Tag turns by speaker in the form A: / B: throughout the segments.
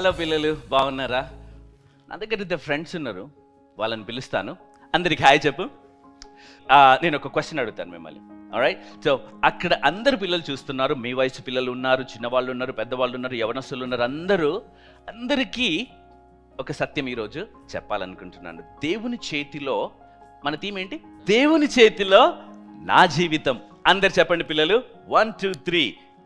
A: hello పిల్లలు బాగున్నారా నా దగ్గర ఇద్దరు ఫ్రెండ్స్ ఉన్నారు వాళ్ళని పిలుస్తాను అందరికి హాయ్ చెప్పు ఆ, నేను ఒక క్వశ్చన్ అడుగుతాను మిమ్మల్ని రైట్ సో అక్కడ అందరు పిల్లలు చూస్తున్నారు మీ వయసు పిల్లలు ఉన్నారు చిన్నవాళ్ళు ఉన్నారు పెద్దవాళ్ళు ఉన్నారు యవనస్తులు ఉన్నారు అందరూ అందరికీ ఒక సత్యం ఈరోజు చెప్పాలనుకుంటున్నాను దేవుని చేతిలో మన థీమ్ ఏంటి దేవుని చేతిలో నా జీవితం అందరు చెప్పండి పిల్లలు వన్ టూ త్రీ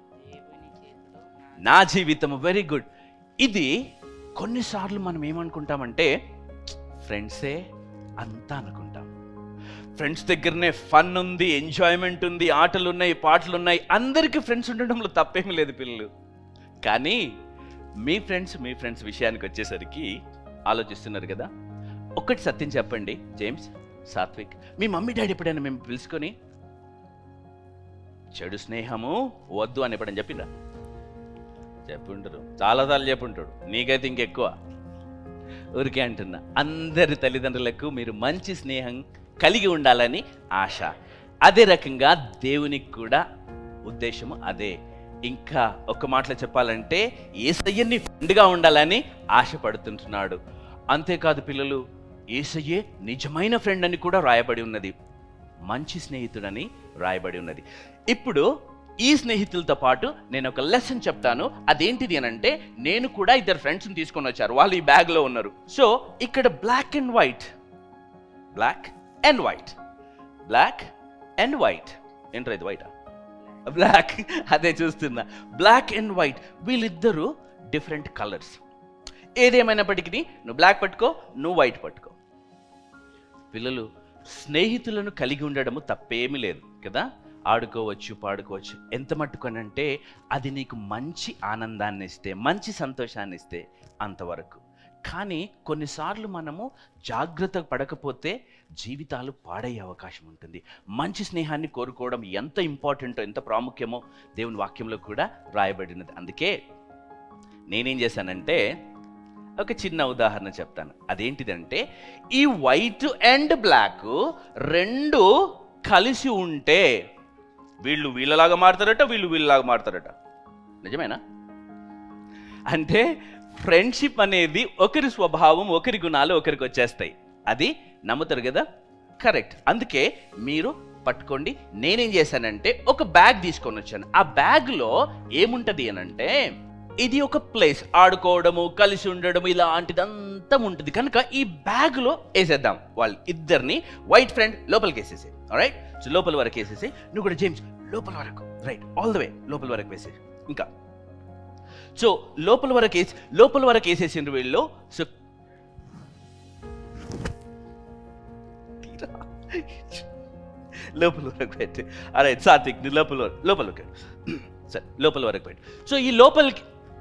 A: నా జీవితం వెరీ గుడ్ ఇది కొన్నిసార్లు మనం ఏమనుకుంటామంటే ఫ్రెండ్సే అంతా అనుకుంటాం ఫ్రెండ్స్ దగ్గరనే ఫన్ ఉంది ఎంజాయ్మెంట్ ఉంది ఆటలు ఉన్నాయి పాటలు ఉన్నాయి అందరికీ ఫ్రెండ్స్ ఉండడంలో తప్పేమీ లేదు పిల్లలు కానీ మీ ఫ్రెండ్స్ మీ ఫ్రెండ్స్ విషయానికి వచ్చేసరికి ఆలోచిస్తున్నారు కదా ఒక్కటి సత్యం చెప్పండి జేమ్స్ సాత్విక్ మీ మమ్మీ డాడీ ఎప్పుడైనా మేము పిలుచుకొని చెడు స్నేహము వద్దు అని ఎప్పుడని చెప్పిందా చెప్పుంటారు చాలాసార్లు చెప్పుంటాడు నీకైతే ఇంకెక్కువ ఊరికే అంటున్నా అందరి తల్లిదండ్రులకు మీరు మంచి స్నేహం కలిగి ఉండాలని ఆశ అదే రకంగా దేవునికి కూడా ఉద్దేశము అదే ఇంకా ఒక మాటలో చెప్పాలంటే ఏసయ్యని ఫ్రెండ్గా ఉండాలని ఆశపడుతుంటున్నాడు అంతేకాదు పిల్లలు ఏసయ్యే నిజమైన ఫ్రెండ్ అని కూడా రాయబడి ఉన్నది మంచి స్నేహితుడని రాయబడి ఉన్నది ఇప్పుడు ఈ స్నేహితులతో పాటు నేను ఒక లెసన్ చెప్తాను అదేంటిది అని అంటే నేను కూడా ఇద్దరు ఫ్రెండ్స్ని తీసుకొని వచ్చారు వాళ్ళు ఈ బ్యాగ్లో ఉన్నారు సో ఇక్కడ black and white black and white black and white ఏంట్రా ఇది వైటా బ్లాక్ అదే చూస్తున్నా బ్లాక్ అండ్ వైట్ వీళ్ళిద్దరూ డిఫరెంట్ కలర్స్ ఏదేమైనప్పటికీ నువ్వు బ్లాక్ పట్టుకో నువ్వు వైట్ పట్టుకో పిల్లలు స్నేహితులను కలిగి ఉండడము తప్పేమీ లేదు కదా ఆడుకోవచ్చు పాడుకోవచ్చు ఎంత మట్టుకొనంటే అది నీకు మంచి ఆనందాన్ని ఇస్తే మంచి సంతోషాన్ని ఇస్తే అంతవరకు కానీ కొన్నిసార్లు మనము జాగ్రత్త పడకపోతే జీవితాలు పాడయ్యే అవకాశం ఉంటుంది మంచి స్నేహాన్ని కోరుకోవడం ఎంత ఇంపార్టెంటో ఎంత ప్రాముఖ్యమో దేవుని వాక్యంలో కూడా రాయబడినది అందుకే నేనేం చేశానంటే ఒక చిన్న ఉదాహరణ చెప్తాను అదేంటిదంటే ఈ వైట్ అండ్ బ్లాక్ రెండు కలిసి ఉంటే వీళ్ళు వీళ్ళలాగా మారుతారట వీళ్ళు వీళ్ళలాగా మారుతారట నిజమేనా అంటే ఫ్రెండ్షిప్ అనేది ఒకరి స్వభావం ఒకరి గుణాలు ఒకరికి వచ్చేస్తాయి అది నమ్ముతారు కదా కరెక్ట్ అందుకే మీరు పట్టుకోండి నేనేం చేశానంటే ఒక బ్యాగ్ తీసుకొని వచ్చాను ఆ బ్యాగ్లో ఏముంటది అని అంటే ఇది ఒక ప్లేస్ ఆడుకోవడము కలిసి ఉండడము ఇలాంటిదంతా ఉంటుంది కనుక ఈ బ్యాగ్లో వేసేద్దాం వాళ్ళు ఇద్దరిని వైట్ ఫ్రెండ్ లోపలికి వేసేసి రైట్ సో లోపల వరకు వేసేసి నువ్వు కూడా జేమ్స్ లోపల వరకు రైట్ ఆల్ ద వే లోపల వరకు వేసేసి ఇంకా సో లోపల వరకు వేసి లోపల వరకు వేసేసిండ్రు వీళ్ళు సో లోపల వరకు పెట్టి అరే సాత్విక్ నీ లోపల వరకు- లోపల వరకు సరే లోపల వరకు పెట్టి సో ఈ లోపలికి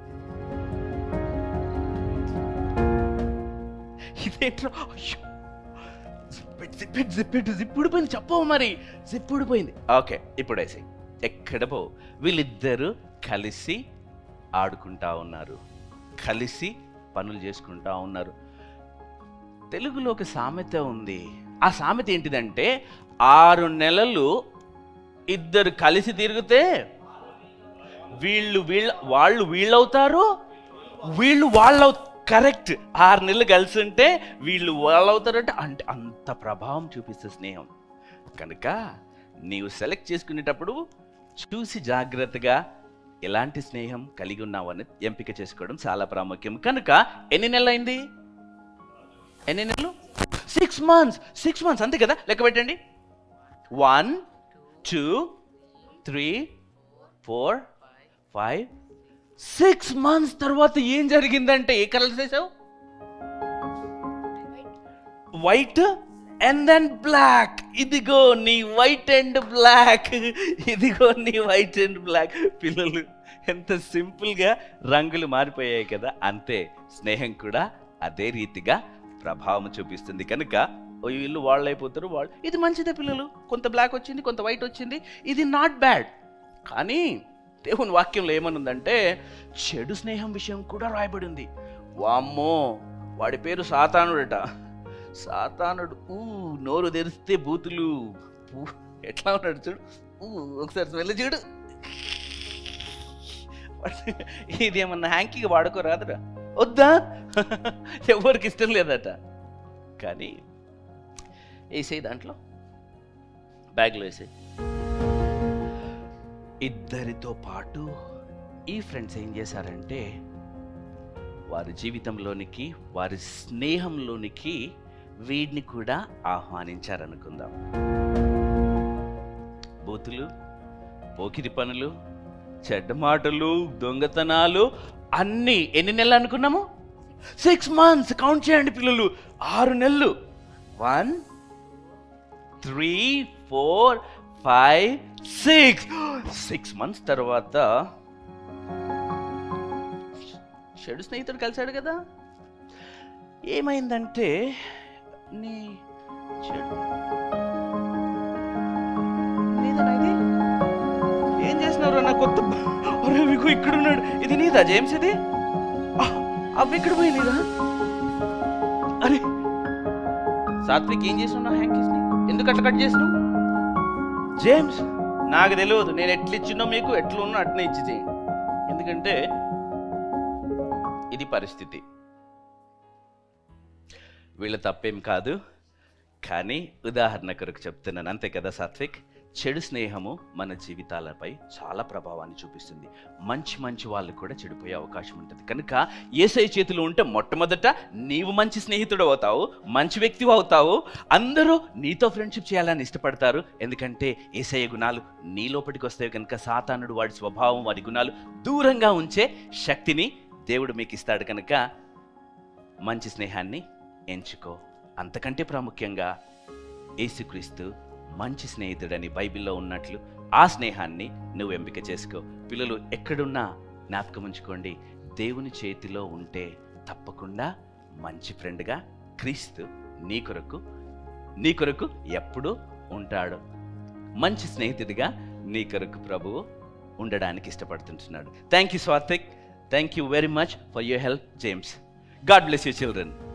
A: ఇదేంట్రా అయ్యో జిప్పెట్టు జిప్పెట్టు జిప్పెట్టు జిప్పుడు పోయింది చెప్పవు మరి జిప్పుడు పోయింది ఓకే ఇప్పుడు వేసి ఎక్కడ పో వీళ్ళిద్దరూ కలిసి ఆడుకుంటా ఉన్నారు కలిసి పనులు చేసుకుంటా ఉన్నారు తెలుగులో ఒక సామెత ఉంది ఆ సామెత ఏంటిదంటే ఆరు నెలలు ఇద్దరు కలిసి తిరిగితే వీళ్ళు వీళ్ళ వాళ్ళు వీళ్ళవుతారు వీళ్ళు వాళ్ళు కరెక్ట్ ఆరు నెలలు కలిసి ఉంటే వీళ్ళు వాళ్ళు అవుతారంటే అంటే అంత ప్రభావం చూపిస్తుంది స్నేహం కనుక నీవు సెలెక్ట్ చేసుకునేటప్పుడు చూసి జాగ్రత్తగా ఎలాంటి స్నేహం కలిగి ఉన్నావని ఎంపిక చేసుకోవడం చాలా ప్రాముఖ్యం కనుక ఎన్ని నెలలు అయింది ఎన్ని నెలలు సిక్స్ మంత్స్ సిక్స్ మంత్స్ అంతే కదా లెక్క పెట్టండి one two three four five six months తర్వాత ఏం జరిగిందంటే ఏ కలర్ చేసావు వైట్ అండ్ దెన్ బ్లాక్ ఇదిగో నీ వైట్ అండ్ బ్లాక్ ఇదిగో నీ వైట్ అండ్ బ్లాక్ పిల్లలు ఎంత సింపుల్గా రంగులు మారిపోయాయి కదా అంతే స్నేహం కూడా అదే రీతిగా ప్రభావం చూపిస్తుంది కనుక ఓ వీళ్ళు వాళ్ళు అయిపోతారు వాళ్ళు ఇది మంచిదే పిల్లలు కొంత బ్లాక్ వచ్చింది కొంత వైట్ వచ్చింది ఇది నాట్ బ్యాడ్ కానీ దేవుని వాక్యంలో ఏమనుందంటే చెడు స్నేహం విషయం కూడా రాయబడి ఉంది వామ్మో వాడి పేరు సాతానుడట సాతానుడు ఊ నోరు తెరిస్తే బూతులు ఊ, ఎట్లా ఉన్నాడు చూడు ఊ, ఒకసారి స్మెల్ చూడు ఇది ఏమన్నా హ్యాంకీగా వాడుకోరాదురా వద్దా ఎవరికి ఇష్టం లేదట కానీ వేసే దాంట్లో బ్యాగ్లో వేసే ఇద్దరితో పాటు ఈ ఫ్రెండ్స్ ఏం చేశారంటే వారి జీవితంలోనికి వారి స్నేహంలోనికి వీడిని కూడా ఆహ్వానించారనుకుందాం బూతులు పోకిరి పనులు చెడ్డ మాటలు దొంగతనాలు అన్నీ ఎన్ని నెలలు అనుకున్నాము సిక్స్ మంత్స్ కౌంట్ చేయండి పిల్లలు ఆరు నెలలు one three four five six six months తర్వాత చెడు స్నేహితుడు కలిశాడు కదా ఏమైందంటే నీ చెడు నీదేనా ఇది ఏం చేసినారు నా కొత్త అరే మీకు ఇక్కడ ఉన్నాడు ఇది నీదా జేమ్స్ ఇది ఆ, అవి ఇక్కడ పోయినాయిరా అరే సాత్విక్ ఏం చేసినావు నా హ్యాంకీస్ని ఎందుకు అట్లా కట్ చేసినావు జేమ్స్ నాకు తెలియదు నేను ఎట్లా ఇచ్చినో మీకు ఎట్లా ఉన్నా అట్నే ఇచ్చి చేయండి ఎందుకంటే ఇది పరిస్థితి వీళ్ళ తప్పేం కాదు కానీ ఉదాహరణ కొరకు చెప్తున్నాను అంతే కదా సాత్విక్ చెడు స్నేహము మన జీవితాలపై చాలా ప్రభావాన్ని చూపిస్తుంది మంచి మంచి వాళ్ళు కూడా చెడిపోయే అవకాశం ఉంటుంది కనుక ఏసై చేతిలో ఉంటే మొట్టమొదట నీవు మంచి స్నేహితుడు అవుతావు మంచి వ్యక్తి అవుతావు అందరూ నీతో ఫ్రెండ్షిప్ చేయాలని ఇష్టపడతారు ఎందుకంటే ఏసయ్య గుణాలు నీ లోపలికి వస్తాయి కనుక సాతానుడు వాడి స్వభావం వాడి గుణాలు దూరంగా ఉంచే శక్తిని దేవుడు మీకు ఇస్తాడు కనుక మంచి స్నేహాన్ని ఎంచుకో అంతకంటే ప్రాముఖ్యంగా యేసుక్రీస్తు మంచి స్నేహితుడని బైబిల్లో ఉన్నట్లు ఆ స్నేహాన్ని నువ్వు ఎంపిక చేసుకో పిల్లలు ఎక్కడున్నా జ్ఞాపకం ఉంచుకోండి దేవుని చేతిలో ఉంటే తప్పకుండా మంచి ఫ్రెండ్గా క్రీస్తు నీ కొరకు నీ కొరకు ఎప్పుడు ఉంటాడు మంచి స్నేహితుడిగా నీ కొరకు ప్రభువు ఉండడానికి ఇష్టపడుతుంటున్నాడు thank you Swathik thank you very much for your help James God bless you children